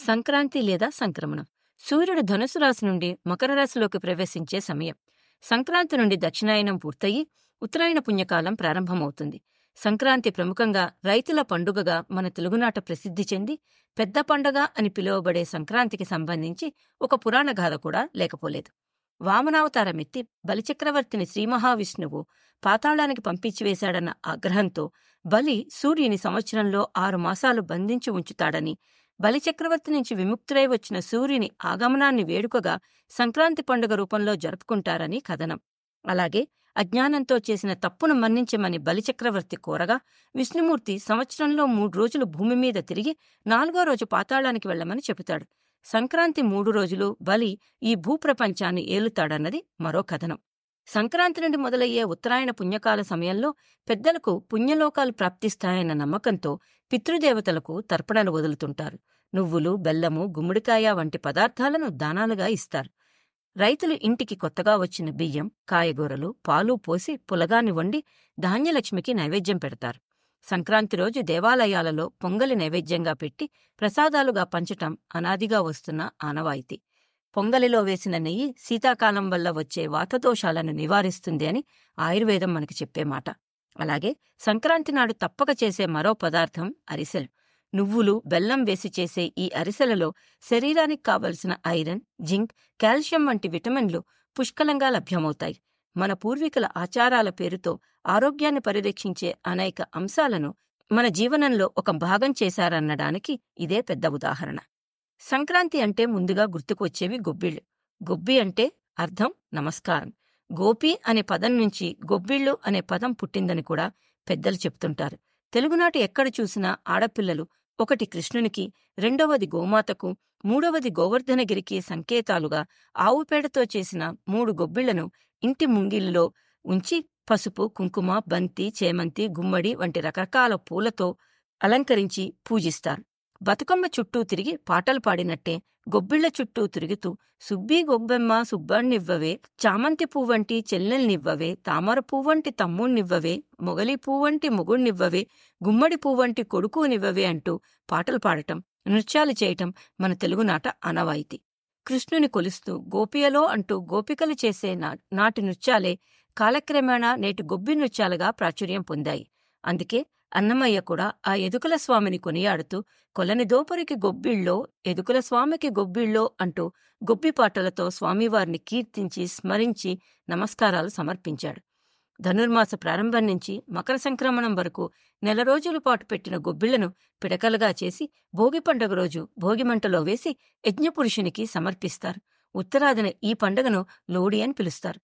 సంక్రాంతి లేదా సంక్రమణం సూర్యుడు ధనుసు రాశి నుండి మకర రాశిలోకి ప్రవేశించే సమయం సంక్రాంతి నుండి దక్షిణాయనం పూర్తయి ఉత్తరాయణ పుణ్యకాలం ప్రారంభమవుతుంది సంక్రాంతి ప్రముఖంగా రైతుల పండుగగా మన తెలుగునాట ప్రసిద్ధి చెంది పెద్ద పండగ అని పిలువబడే సంక్రాంతికి సంబంధించి ఒక పురాణ గాథ కూడా లేకపోలేదు వామనావతారమెత్తి బలిచక్రవర్తిని శ్రీ మహావిష్ణువు పాతాళానికి పంపించివేశాడన్న ఆగ్రహంతో బలి సూర్యుని సంవత్సరంలో ఆరు మాసాలు బంధించి ఉంచుతాడని బలిచక్రవర్తి నుంచి విముక్తులై వచ్చిన సూర్యుని ఆగమనాన్ని వేడుకగా సంక్రాంతి పండుగ రూపంలో జరుపుకుంటారని కథనం అలాగే అజ్ఞానంతో చేసిన తప్పును మన్నించమని బలిచక్రవర్తి కోరగా విష్ణుమూర్తి సంవత్సరంలో మూడు రోజులు భూమి మీద తిరిగి నాలుగో రోజు పాతాళానికి వెళ్లమని చెబుతాడు సంక్రాంతి మూడు రోజులు బలి ఈ భూప్రపంచాన్ని ఏలుతాడన్నది మరో కథనం సంక్రాంతి నుండి మొదలయ్యే ఉత్తరాయణ పుణ్యకాల సమయంలో పెద్దలకు పుణ్యలోకాలు ప్రాప్తిస్తాయన్న నమ్మకంతో పితృదేవతలకు తర్పణలు వదులుతుంటారు నువ్వులు బెల్లము గుమ్మడికాయ వంటి పదార్థాలను దానాలుగా ఇస్తారు రైతులు ఇంటికి కొత్తగా వచ్చిన బియ్యం కాయగూరలు పాలు పోసి పులగాన్ని వండి ధాన్యలక్ష్మికి నైవేద్యం పెడతారు సంక్రాంతి రోజు దేవాలయాలలో పొంగలి నైవేద్యంగా పెట్టి ప్రసాదాలుగా పంచటం అనాదిగా వస్తున్న ఆనవాయితీ పొంగలిలో వేసిన నెయ్యి శీతాకాలం వల్ల వచ్చే వాతదోషాలను నివారిస్తుంది అని ఆయుర్వేదం మనకి చెప్పే మాట అలాగే సంక్రాంతి నాడు తప్పక చేసే మరో పదార్థం అరిసెలు నువ్వులు బెల్లం వేసి చేసే ఈ అరిసెలలో శరీరానికి కావలసిన ఐరన్ జింక్ కాల్షియం వంటి విటమిన్లు పుష్కలంగా లభ్యమవుతాయి మన పూర్వీకుల ఆచారాల పేరుతో ఆరోగ్యాన్ని పరిరక్షించే అనేక అంశాలను మన జీవనంలో ఒక భాగం చేశారనడానికి ఇదే పెద్ద ఉదాహరణ సంక్రాంతి అంటే ముందుగా గుర్తుకు వచ్చేవి గొబ్బిళ్ళు గొబ్బి అంటే అర్థం నమస్కారం గోపి అనే పదం నుంచి గొబ్బిళ్ళు అనే పదం పుట్టిందని కూడా పెద్దలు చెప్తుంటారు తెలుగునాటి ఎక్కడ చూసినా ఆడపిల్లలు ఒకటి కృష్ణునికి రెండవది గోమాతకు మూడవది గోవర్ధనగిరికి సంకేతాలుగా ఆవుపేడతో చేసిన మూడు గొబ్బిళ్లను ఇంటి ముంగిలిలో ఉంచి పసుపు కుంకుమ బంతి చేమంతి గుమ్మడి వంటి రకరకాల పూలతో అలంకరించి పూజిస్తారు బతుకమ్మ చుట్టూ తిరిగి పాటలు పాడినట్టే గొబ్బిళ్ల చుట్టూ తిరుగుతూ సుబ్బీ గొబ్బెమ్మ సుబ్బణ్ణివ్వవే చామంతి పువ్వంటి చెల్లెల్నివ్వవే తామర పువ్వంటి తమ్ముణ్ణివ్వవే మొగలి పువ్వంటి మొగుణ్ణివ్వవే గుమ్మడి పువ్వంటి కొడుకునివ్వవే అంటూ పాటలు పాడటం నృత్యాలు చేయటం మన తెలుగునాట ఆనవాయితీ కృష్ణుని కొలుస్తూ గోపియలో అంటూ గోపికలు చేసే నాటి నృత్యాలే కాలక్రమేణా నేటి గొబ్బి నృత్యాలుగా ప్రాచుర్యం పొందాయి అందుకే అన్నమయ్య కూడా ఆ ఎదుకుల స్వామిని కొనియాడుతూ కొలని దోపరికి గొబ్బిళ్ళో ఎదుకుల స్వామికి గొబ్బిళ్ళో అంటూ గొబ్బిపాటలతో స్వామివారిని కీర్తించి స్మరించి నమస్కారాలు సమర్పించాడు ధనుర్మాస ప్రారంభం నుంచి మకర సంక్రమణం వరకు నెల రోజుల పాటు పెట్టిన గొబ్బిళ్లను పిడకలుగా చేసి భోగి పండుగ రోజు భోగిమంటలో వేసి యజ్ఞపురుషునికి సమర్పిస్తారు ఉత్తరాదిన ఈ పండుగను లోడి అని పిలుస్తారు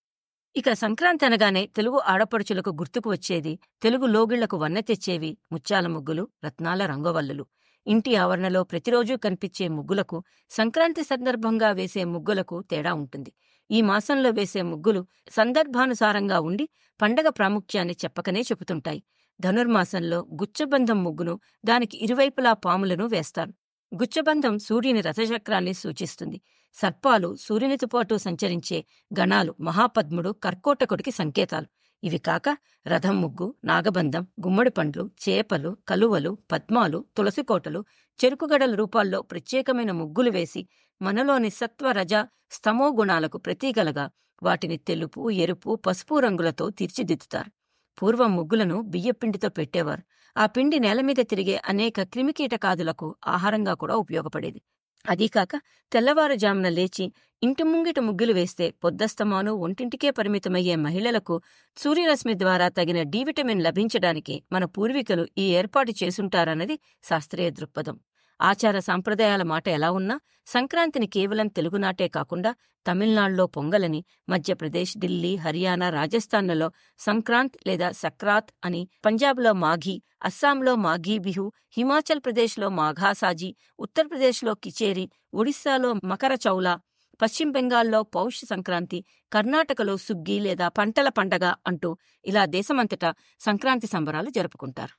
ఇక సంక్రాంతి అనగానే తెలుగు ఆడపడుచులకు గుర్తుకు వచ్చేది తెలుగు లోగిళ్లకు వన్నె తెచ్చేవి ముత్యాల ముగ్గులు రత్నాల రంగవల్లులు ఇంటి ఆవరణలో ప్రతిరోజూ కనిపించే ముగ్గులకు సంక్రాంతి సందర్భంగా వేసే ముగ్గులకు తేడా ఉంటుంది ఈ మాసంలో వేసే ముగ్గులు సందర్భానుసారంగా ఉండి పండగ ప్రాముఖ్యాన్ని చెప్పకనే చెబుతుంటాయి ధనుర్మాసంలో గుచ్చబంధం ముగ్గును దానికి ఇరువైపులా పాములను వేస్తారు గుచ్చబంధం సూర్యుని రథచక్రాన్ని సూచిస్తుంది సర్పాలు సూర్యునితో పాటు సంచరించే గణాలు మహాపద్ముడు కర్కోటకుడికి సంకేతాలు ఇవి కాక రథం ముగ్గు నాగబంధం గుమ్మడి పండ్లు చేపలు కలువలు పద్మాలు తులసికోటలు చెరుకుగడల రూపాల్లో ప్రత్యేకమైన ముగ్గులు వేసి మనలోని సత్వ రజ స్తమో గుణాలకు ప్రతీకలుగా వాటిని తెలుపు ఎరుపు పసుపు రంగులతో తీర్చిదిద్దుతారు పూర్వం ముగ్గులను బియ్యపిండితో పెట్టేవారు ఆ పిండి నేలమీద తిరిగే అనేక క్రిమికీటకాదులకు ఆహారంగా కూడా ఉపయోగపడేది అదీకాక తెల్లవారుజామున లేచి ఇంటి ముంగిట ముగ్గులు వేస్తే పొద్దస్తమాను ఒంటింటికే పరిమితమయ్యే మహిళలకు సూర్యరశ్మి ద్వారా తగిన డి విటమిన్ లభించడానికి మన పూర్వీకులు ఈ ఏర్పాటు చేసుంటారన్నది శాస్త్రీయ దృక్పథం ఆచార సంప్రదాయాల మాట ఎలా ఉన్నా సంక్రాంతిని కేవలం తెలుగునాటే కాకుండా తమిళనాడులో పొంగలని మధ్యప్రదేశ్ ఢిల్లీ హర్యానా రాజస్థాన్లలో సంక్రాంత్ లేదా సక్రాత్ అని పంజాబ్లో మాఘీ అస్సాంలో మాఘీ బిహు హిమాచల్ ప్రదేశ్లో మాఘాసాజీ ఉత్తరప్రదేశ్లో కిచేరి ఒడిశాలో మకర చౌలా పశ్చిమ బెంగాల్లో పౌష్ సంక్రాంతి కర్ణాటకలో సుగ్గి లేదా పంటల పండగ అంటూ ఇలా దేశమంతటా సంక్రాంతి సంబరాలు జరుపుకుంటారు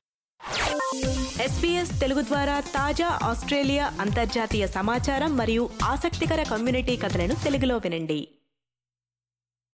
ఎస్పీఎస్ తెలుగు ద్వారా తాజా ఆస్ట్రేలియా అంతర్జాతీయ సమాచారం మరియు ఆసక్తికర కమ్యూనిటీ కథలను తెలుగులో వినండి